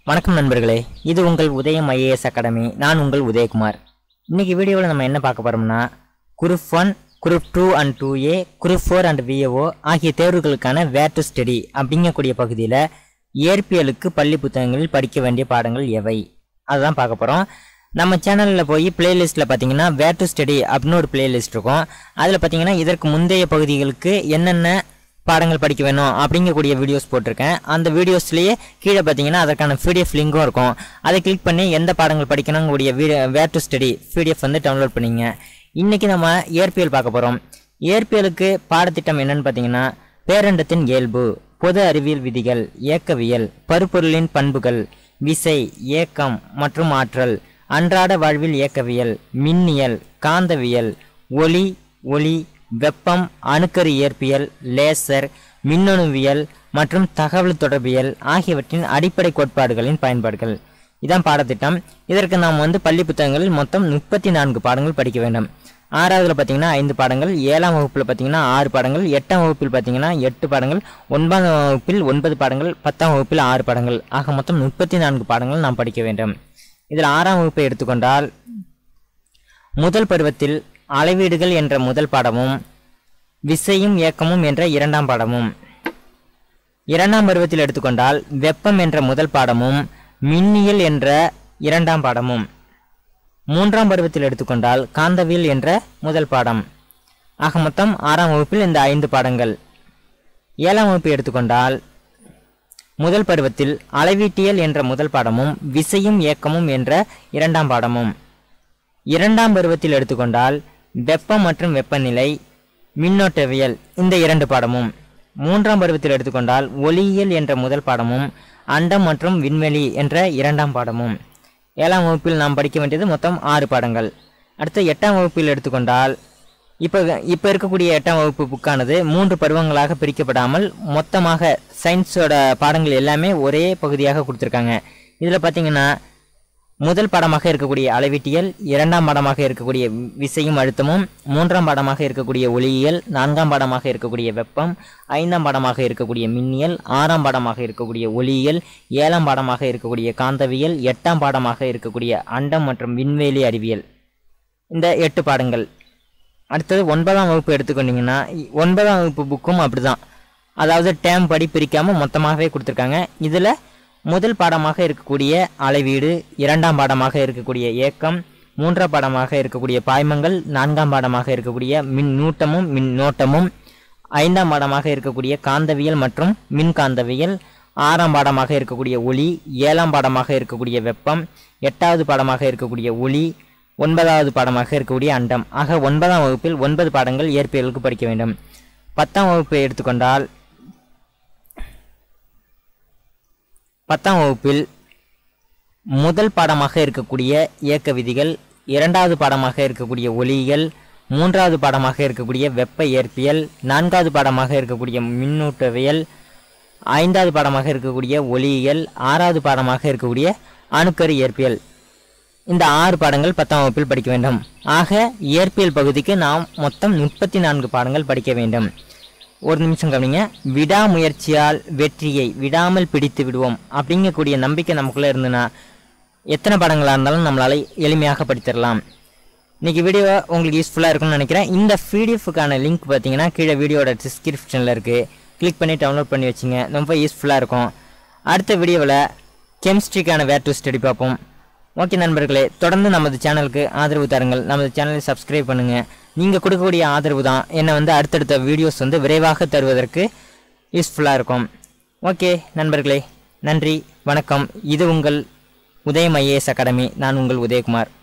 வணக்கம் நண்பர்களே இது உங்கள் உதயம் ஐஏஎஸ் அகாடமி நான் உங்கள் உதயகுமார் இன்னைக்கு வீடியோவில் நம்ம என்ன பார்க்க போகிறோம்னா group one group two and two A group four and VAO ஆகிய தேர்வுகளுக்கான வேர் டு ஸ்டடி அப்படிங்கக்கூடிய பகுதியில் இயற்பியலுக்கு பள்ளி புத்தகங்களில் படிக்க வேண்டிய பாடங்கள் எவை அதுதான் பார்க்க போகிறோம் நம்ம சேனலில் போய் பிளேலிஸ்ட்டில் பார்த்தீங்கன்னா வேர் டு ஸ்டடி அப்படின்னு ஒரு பிளேலிஸ்ட் இருக்கும் அதில் பார்த்தீங்கன்னா இதற்கு முந்தைய பகுதிகளுக்கு என்னென்ன பாடங்கள் படிக்க வேணும் அப்படிங்கக்கூடிய வீடியோஸ் போட்டிருக்கேன் அந்த வீடியோஸ்லேயே கீழே பார்த்தீங்கன்னா அதற்கான பிடிஎஃப் லிங்கும் இருக்கும் அதை கிளிக் பண்ணி எந்த பாடங்கள் படிக்கணுங்கக்கூடிய video where to study PDF வந்து டவுன்லோட் பண்ணிங்க இன்றைக்கி நம்ம இயற்பியல் பார்க்க போகிறோம் இயற்பியலுக்கு பாடத்திட்டம் என்னன்னு பார்த்தீங்கன்னா பேரண்டத்தின் இயல்பு பொது அறிவியல் விதிகள் இயக்கவியல் பருப்பொருளின் பண்புகள் விசை இயக்கம் மற்றும் ஆற்றல் அன்றாட வாழ்வில் இயக்கவியல் மின்னியல் காந்தவியல் ஒளி ஒளி வெப்பம் அணுக்கரு இயற்பியல் லேசர் மின்னணுவியல் மற்றும் தகவல் தொடர்பியல் ஆகியவற்றின் அடிப்படை கோட்பாடுகளின் பயன்பாடுகள் இதான் பாடத்திட்டம் இதற்கு நாம் வந்து பள்ளி புத்தகங்களில் மொத்தம் முப்பத்தி நான்கு பாடங்கள் படிக்க வேண்டும் ஆறாவதுல பார்த்தீங்கன்னா ஐந்து பாடங்கள் ஏழாம் வகுப்பில் பார்த்தீங்கன்னா ஆறு பாடங்கள் எட்டாம் வகுப்பில் பார்த்தீங்கன்னா எட்டு பாடங்கள் ஒன்பதாம் வகுப்பில் ஒன்பது பாடங்கள் பத்தாம் வகுப்பில் ஆறு பாடங்கள் ஆக மொத்தம் முப்பத்தி நான்கு பாடங்கள் நாம் படிக்க வேண்டும் இதில் ஆறாம் வகுப்பை எடுத்துக்கொண்டால் முதல் பருவத்தில் அளவீடுகள் என்ற முதல் பாடமும் விசையும் இயக்கமும் என்ற இரண்டாம் பாடமும் இரண்டாம் பருவத்தில் எடுத்துக்கொண்டால் வெப்பம் என்ற முதல் பாடமும் மின்னியல் என்ற இரண்டாம் பாடமும் மூன்றாம் பருவத்தில் எடுத்துக்கொண்டால் காந்தவியல் என்ற முதல் பாடம் ஆக மொத்தம் ஆறாம் வகுப்பில் இந்த ஐந்து பாடங்கள் ஏழாம் வகுப்பை எடுத்துக்கொண்டால் முதல் பருவத்தில் அளவீட்டியல் என்ற முதல் பாடமும் விசையும் இயக்கமும் என்ற இரண்டாம் பாடமும் இரண்டாம் பருவத்தில் எடுத்துக்கொண்டால் வெப்பம் மற்றும் வெப்பநிலை மின்னோட்டவியல் இந்த இரண்டு பாடமும் மூன்றாம் பருவத்தில் எடுத்துக்கொண்டால் ஒளியியல் என்ற முதல் பாடமும் அண்டம் மற்றும் விண்வெளி என்ற இரண்டாம் பாடமும் ஏழாம் வகுப்பில் நாம் படிக்க வேண்டியது மொத்தம் ஆறு பாடங்கள் அடுத்து எட்டாம் வகுப்பில் எடுத்துக்கொண்டால் இப்போ இப்போ இருக்கக்கூடிய எட்டாம் வகுப்பு புக்கானது மூன்று பருவங்களாக பிரிக்கப்படாமல் மொத்தமாக சயின்ஸோட பாடங்கள் எல்லாமே ஒரே பகுதியாக கொடுத்துருக்காங்க இதில் பார்த்தீங்கன்னா முதல் பாடமாக இருக்கக்கூடிய அளவீட்டியல் இரண்டாம் பாடமாக இருக்கக்கூடிய விசையும் அழுத்தமும் மூன்றாம் பாடமாக இருக்கக்கூடிய ஒளியியல் நான்காம் பாடமாக இருக்கக்கூடிய வெப்பம் ஐந்தாம் பாடமாக இருக்கக்கூடிய மின்னியல் ஆறாம் பாடமாக இருக்கக்கூடிய ஒளியியல் ஏழாம் பாடமாக இருக்கக்கூடிய காந்தவியல் எட்டாம் பாடமாக இருக்கக்கூடிய அண்டம் மற்றும் விண்வெளி அறிவியல் இந்த எட்டு பாடங்கள் அடுத்தது ஒன்பதாம் வகுப்பு எடுத்துக்கொண்டீங்கன்னா இ- ஒன்பதாம் வகுப்பு புக்கும் அப்படிதான் அதாவது டேம் படி பிரிக்காமல் மொத்தமாகவே கொடுத்துருக்காங்க இதில் முதல் பாடமாக இருக்கக்கூடிய அளவீடு இரண்டாம் பாடமாக இருக்கக்கூடிய ஏக்கம் மூன்றாம் பாடமாக இருக்கக்கூடிய பாய்மங்கள் நான்காம் பாடமாக இருக்கக்கூடிய மின் நூட்டமும் மின் நோட்டமும் ஐந்தாம் பாடமாக இருக்கக்கூடிய காந்தவியல் மற்றும் மின்காந்தவியல் ஆறாம் பாடமாக இருக்கக்கூடிய ஒளி ஏழாம் பாடமாக இருக்கக்கூடிய வெப்பம் எட்டாவது பாடமாக இருக்கக்கூடிய ஒளி ஒன்பதாவது பாடமாக இருக்கக்கூடிய அண்டம் ஆக ஒன்பதாம் வகுப்பில் ஒன்பது பாடங்கள் இயற்பியலுக்கு படிக்க வேண்டும் பத்தாம் வகுப்பை எடுத்துக்கொண்டால் பத்தாம் வகுப்பில் முதல் பாடமாக இருக்கக்கூடிய இயக்க விதிகள் இரண்டாவது பாடமாக இருக்கக்கூடிய ஒளியியல் மூன்றாவது பாடமாக இருக்கக்கூடிய வெப்ப இயற்பியல் நான்காவது பாடமாக இருக்கக்கூடிய மின்னூட்டவியல் ஐந்தாவது பாடமாக இருக்கக்கூடிய ஒளியியல் ஆறாவது பாடமாக இருக்கக்கூடிய அணுக்கரு இயற்பியல் இந்த ஆறு பாடங்கள் பத்தாம் வகுப்பில் படிக்க வேண்டும் ஆக இயற்பியல் பகுதிக்கு நாம் மொத்தம் முப்பத்தி நான்கு பாடங்கள் படிக்க வேண்டும் ஒரு நிமிஷம் கவனிங்க விடாமுயற்சியால் வெற்றியை விடாமல் பிடித்து விடுவோம் அப்படிங்கக்கூடிய நம்பிக்கை நமக்குள்ளே இருந்துன்னா எத்தனை பாடங்களாக இருந்தாலும் நம்மளால எளிமையாக படித்திடலாம் இன்னைக்கு வீடியோ உங்களுக்கு யூஸ்ஃபுல்லாக இருக்கும்னு நினைக்கிறேன் இந்த பிடிஎஃப்க்கான லிங்க் பார்த்தீங்கன்னா கீழே வீடியோட டிஸ்கிரிப்ஷனில் இருக்குது கிளிக் பண்ணி டவுன்லோட் பண்ணி வச்சுங்க ரொம்ப யூஸ்ஃபுல்லாக இருக்கும் அடுத்த வீடியோவில் கெமிஸ்ட்ரிக்கான வேர் டு ஸ்டடி பார்ப்போம் ஓகே நண்பர்களே தொடர்ந்து நமது சேனலுக்கு ஆதரவு தாருங்கள் நமது சேனலை சப்ஸ்கிரைப் பண்ணுங்கள் நீங்கள் கொடுக்கக்கூடிய ஆதரவு தான் என்னை வந்து அடுத்தடுத்த வீடியோஸ் வந்து விரைவாக தருவதற்கு யூஸ்ஃபுல்லாக இருக்கும் ஓகே நண்பர்களே நன்றி வணக்கம் இது உங்கள் உதயம் ஐஏஎஸ் அகாடமி நான் உங்கள் உதயகுமார்